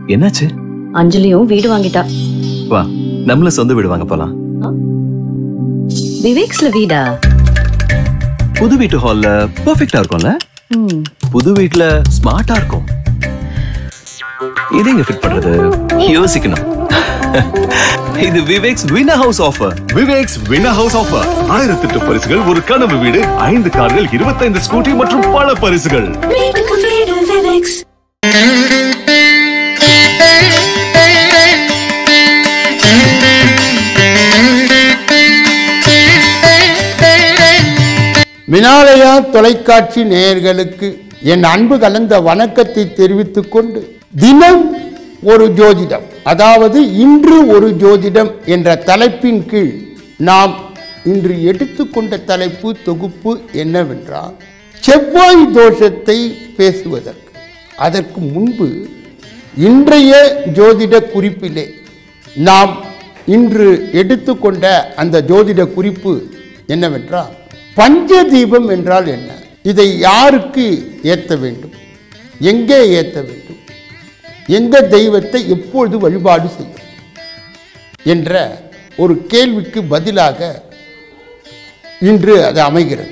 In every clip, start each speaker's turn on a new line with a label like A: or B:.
A: என்னாச்சு
B: அஞ்சலியும் வீடு வாங்கிட்டா
A: வா நம்மள சொந்த வீடு வாங்க போலாம்
B: விவேக்ஸ்ல வீடா
A: புது வீட்டு ஹால்ல பெர்ஃபெக்ட்டா இருக்கும்ல
B: ம்,
A: புது வீட்ல ஸ்மார்ட்டா இருக்கும் இது எங்க ஃபிட் பண்றது யோசிக்கணும் இது Vivek's winner house offer
C: Vivek's winner house offer ஆயிரத்தெட்டு பரிசுகள் ஒரு கனவு வீடு ஐந்து கார்கள் இருபத்தைந்து ஸ்கூட்டி மற்றும் பல பரிசுகள்
D: வினாலயா தொலைக்காட்சி நேயர்களுக்கு என் அன்பு கலந்த வணக்கத்தை தெரிவித்துக் கொண்டு தினம் ஒரு ஜோதிடம் அதாவது இன்று ஒரு ஜோதிடம் என்ற தலைப்பின் கீழ் நாம் இன்று எடுத்துக்கொண்ட தலைப்பு தொகுப்பு என்னவென்றால் செவ்வாய் தோஷத்தை பேசுவதற்கு அதற்கு முன்பு இன்றைய ஜோதிட குறிப்பிலே நாம் இன்று எடுத்துக்கொண்ட அந்த ஜோதிட குறிப்பு என்னவென்றால் பஞ்ச தீபம் என்றால் என்ன இதை யாருக்கு ஏற்ற வேண்டும் எங்கே ஏற்ற வேண்டும் எந்த தெய்வத்தை எப்பொழுது வழிபாடு செய்யும் என்ற ஒரு கேள்விக்கு பதிலாக இன்று அது அமைகிறது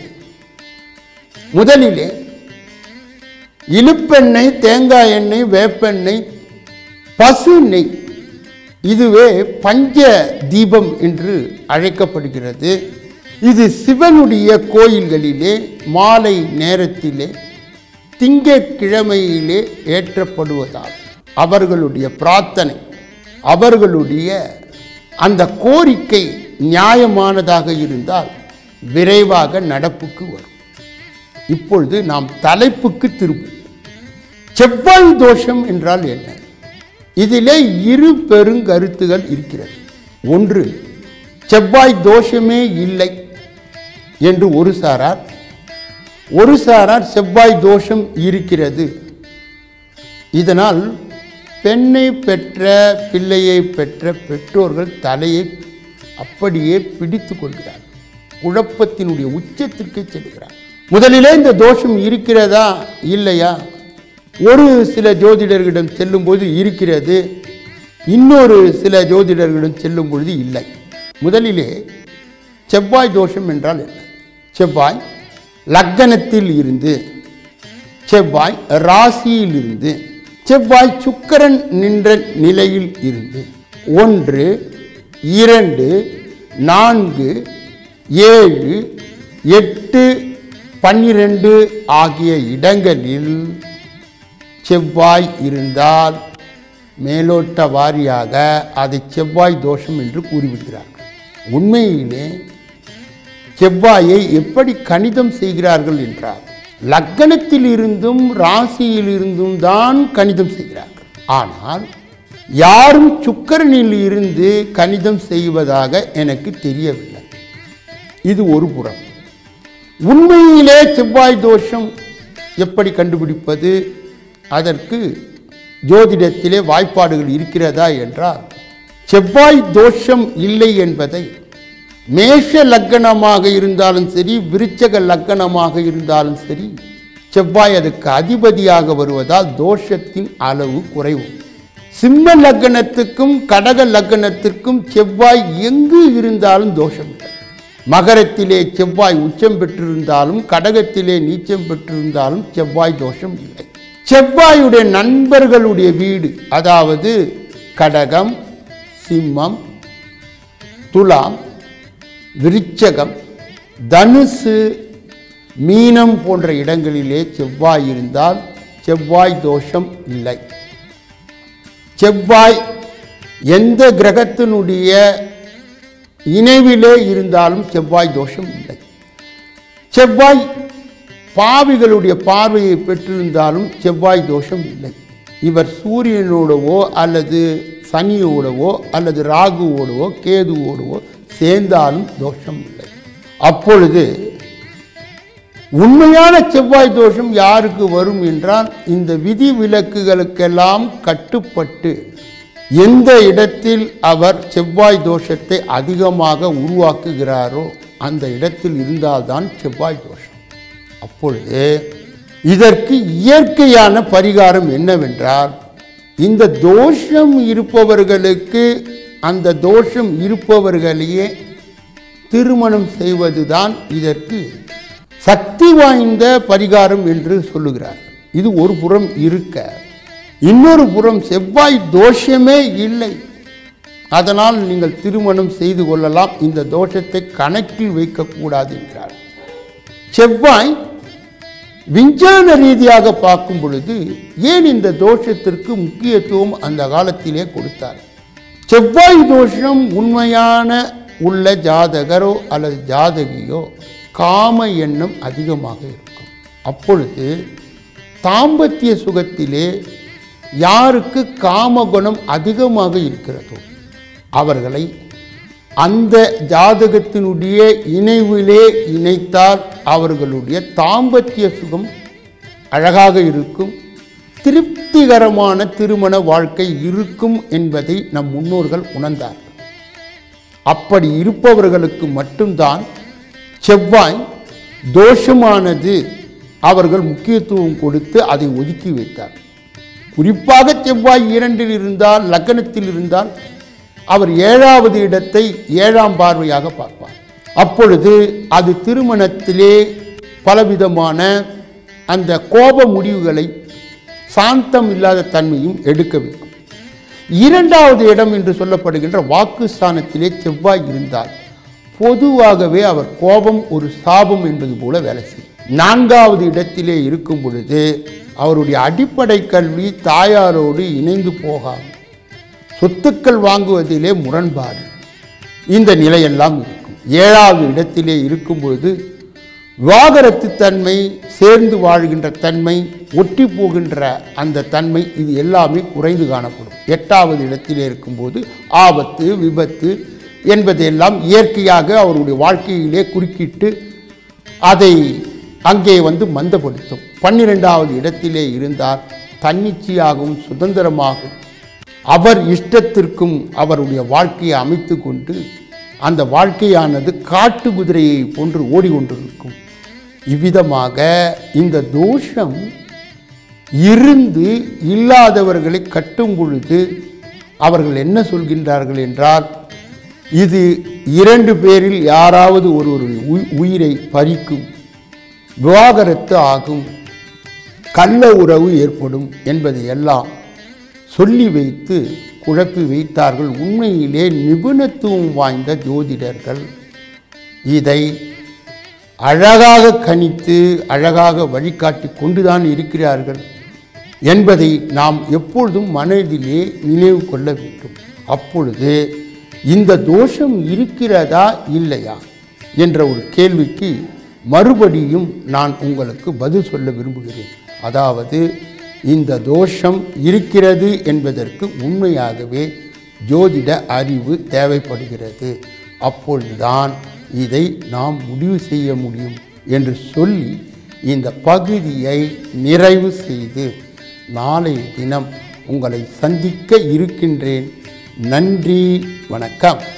D: முதலிலே இழுப்பெண்ணெய் தேங்காய் எண்ணெய் வேப்பெண்ணெய் பசு நெய் இதுவே பஞ்ச தீபம் என்று அழைக்கப்படுகிறது இது சிவனுடைய கோயில்களிலே மாலை நேரத்திலே திங்கட்கிழமையிலே ஏற்றப்படுவதால் அவர்களுடைய பிரார்த்தனை அவர்களுடைய அந்த கோரிக்கை நியாயமானதாக இருந்தால் விரைவாக நடப்புக்கு வரும் இப்பொழுது நாம் தலைப்புக்கு திரும்பும் செவ்வாய் தோஷம் என்றால் என்ன இதிலே இரு பெருங்கருத்துகள் இருக்கிறது ஒன்று செவ்வாய் தோஷமே இல்லை என்று ஒரு சாரார் ஒரு சாரார் செவ்வாய் தோஷம் இருக்கிறது இதனால் பெண்ணை பெற்ற பிள்ளையை பெற்ற பெற்றோர்கள் தலையை அப்படியே பிடித்து கொள்கிறார் குழப்பத்தினுடைய உச்சத்திற்கு செல்கிறார் முதலிலே இந்த தோஷம் இருக்கிறதா இல்லையா ஒரு சில ஜோதிடர்களிடம் செல்லும்போது இருக்கிறது இன்னொரு சில ஜோதிடர்களிடம் செல்லும் பொழுது இல்லை முதலிலே செவ்வாய் தோஷம் என்றால் என்ன செவ்வாய் லக்கணத்தில் இருந்து செவ்வாய் ராசியில் இருந்து செவ்வாய் சுக்கிரன் நின்ற நிலையில் இருந்து ஒன்று இரண்டு நான்கு ஏழு எட்டு பன்னிரண்டு ஆகிய இடங்களில் செவ்வாய் இருந்தால் மேலோட்ட வாரியாக அதை செவ்வாய் தோஷம் என்று கூறிவிடுகிறார்கள் உண்மையிலே செவ்வாயை எப்படி கணிதம் செய்கிறார்கள் என்றால் லக்கணத்தில் இருந்தும் ராசியில் இருந்தும் தான் கணிதம் செய்கிறார்கள் ஆனால் யாரும் சுக்கரனில் இருந்து கணிதம் செய்வதாக எனக்கு தெரியவில்லை இது ஒரு புறம் உண்மையிலே செவ்வாய் தோஷம் எப்படி கண்டுபிடிப்பது அதற்கு ஜோதிடத்திலே வாய்ப்பாடுகள் இருக்கிறதா என்றால் செவ்வாய் தோஷம் இல்லை என்பதை மேஷ லக்கணமாக இருந்தாலும் சரி விருச்சக லக்கணமாக இருந்தாலும் சரி செவ்வாய் அதுக்கு அதிபதியாக வருவதால் தோஷத்தின் அளவு குறைவு சிம்ம லக்கணத்துக்கும் கடக லக்கணத்திற்கும் செவ்வாய் எங்கு இருந்தாலும் தோஷம் இல்லை மகரத்திலே செவ்வாய் உச்சம் பெற்றிருந்தாலும் கடகத்திலே நீச்சம் பெற்றிருந்தாலும் செவ்வாய் தோஷம் இல்லை செவ்வாயுடைய நண்பர்களுடைய வீடு அதாவது கடகம் சிம்மம் துலாம் விருச்சகம் தனுசு மீனம் போன்ற இடங்களிலே செவ்வாய் இருந்தால் செவ்வாய் தோஷம் இல்லை செவ்வாய் எந்த கிரகத்தினுடைய இணைவிலே இருந்தாலும் செவ்வாய் தோஷம் இல்லை செவ்வாய் பாவிகளுடைய பார்வையை பெற்றிருந்தாலும் செவ்வாய் தோஷம் இல்லை இவர் சூரியனோடவோ அல்லது சனியோடவோ அல்லது ராகுவோடவோ கேதுவோடவோ சேர்ந்தாலும் தோஷம் இல்லை அப்பொழுது உண்மையான செவ்வாய் தோஷம் யாருக்கு வரும் என்றால் இந்த விதி விலக்குகளுக்கெல்லாம் கட்டுப்பட்டு எந்த இடத்தில் அவர் செவ்வாய் தோஷத்தை அதிகமாக உருவாக்குகிறாரோ அந்த இடத்தில் இருந்தால்தான் செவ்வாய் தோஷம் அப்பொழுது இதற்கு இயற்கையான பரிகாரம் என்னவென்றால் இந்த தோஷம் இருப்பவர்களுக்கு அந்த தோஷம் இருப்பவர்களையே திருமணம் செய்வதுதான் இதற்கு சக்தி வாய்ந்த பரிகாரம் என்று சொல்லுகிறார் இது ஒரு புறம் இருக்க இன்னொரு புறம் செவ்வாய் தோஷமே இல்லை அதனால் நீங்கள் திருமணம் செய்து கொள்ளலாம் இந்த தோஷத்தை கணக்கில் வைக்கக்கூடாது என்கிறார் செவ்வாய் விஞ்ஞான ரீதியாக பார்க்கும் பொழுது ஏன் இந்த தோஷத்திற்கு முக்கியத்துவம் அந்த காலத்திலே கொடுத்தார் செவ்வாய் தோஷம் உண்மையான உள்ள ஜாதகரோ அல்லது ஜாதகியோ காம எண்ணம் அதிகமாக இருக்கும் அப்பொழுது தாம்பத்திய சுகத்திலே யாருக்கு காமகுணம் அதிகமாக இருக்கிறதோ அவர்களை அந்த ஜாதகத்தினுடைய இணைவிலே இணைத்தால் அவர்களுடைய தாம்பத்திய சுகம் அழகாக இருக்கும் திருப்திகரமான திருமண வாழ்க்கை இருக்கும் என்பதை நம் முன்னோர்கள் உணர்ந்தார்கள் அப்படி இருப்பவர்களுக்கு மட்டும்தான் செவ்வாய் தோஷமானது அவர்கள் முக்கியத்துவம் கொடுத்து அதை ஒதுக்கி வைத்தார் குறிப்பாக செவ்வாய் இரண்டில் இருந்தால் லக்னத்தில் இருந்தால் அவர் ஏழாவது இடத்தை ஏழாம் பார்வையாக பார்ப்பார் அப்பொழுது அது திருமணத்திலே பலவிதமான அந்த கோப முடிவுகளை சாந்தம் இல்லாத தன்மையும் எடுக்க வைக்கும் இரண்டாவது இடம் என்று சொல்லப்படுகின்ற வாக்குஸ்தானத்திலே செவ்வாய் இருந்தால் பொதுவாகவே அவர் கோபம் ஒரு சாபம் என்பது போல வேலை செய்யும் நான்காவது இடத்திலே இருக்கும் பொழுது அவருடைய அடிப்படை கல்வி தாயாரோடு இணைந்து போகாது சொத்துக்கள் வாங்குவதிலே முரண்பாடு இந்த நிலையெல்லாம் இருக்கும் ஏழாவது இடத்திலே இருக்கும் பொழுது விவாகரத்து தன்மை சேர்ந்து வாழ்கின்ற தன்மை ஒட்டி போகின்ற அந்த தன்மை இது எல்லாமே குறைந்து காணப்படும் எட்டாவது இடத்திலே இருக்கும்போது ஆபத்து விபத்து என்பதையெல்லாம் இயற்கையாக அவருடைய வாழ்க்கையிலே குறுக்கிட்டு அதை அங்கே வந்து மந்தப்படுத்தும் பன்னிரெண்டாவது இடத்திலே இருந்தால் தன்னிச்சையாகவும் சுதந்திரமாகவும் அவர் இஷ்டத்திற்கும் அவருடைய வாழ்க்கையை அமைத்து கொண்டு அந்த வாழ்க்கையானது காட்டு குதிரையை போன்று ஓடிக்கொண்டிருக்கும் இவ்விதமாக இந்த தோஷம் இருந்து இல்லாதவர்களை கட்டும் பொழுது அவர்கள் என்ன சொல்கின்றார்கள் என்றால் இது இரண்டு பேரில் யாராவது ஒருவருடைய உயி- உயிரை பறிக்கும் விவாகரத்து ஆகும் கள்ள உறவு ஏற்படும் என்பதை எல்லாம் சொல்லி வைத்து குழப்பி வைத்தார்கள் உண்மையிலே நிபுணத்துவம் வாய்ந்த ஜோதிடர்கள் இதை அழகாக கணித்து அழகாக வழிகாட்டி கொண்டுதான் இருக்கிறார்கள் என்பதை நாம் எப்பொழுதும் மனதிலே நினைவு கொள்ள வேண்டும் அப்பொழுது இந்த தோஷம் இருக்கிறதா இல்லையா என்ற ஒரு கேள்விக்கு மறுபடியும் நான் உங்களுக்கு பதில் சொல்ல விரும்புகிறேன் அதாவது இந்த தோஷம் இருக்கிறது என்பதற்கு உண்மையாகவே ஜோதிட அறிவு தேவைப்படுகிறது அப்பொழுதுதான் இதை நாம் முடிவு செய்ய முடியும் என்று சொல்லி இந்த பகுதியை நிறைவு செய்து நாளைய தினம் உங்களை சந்திக்க இருக்கின்றேன் நன்றி வணக்கம்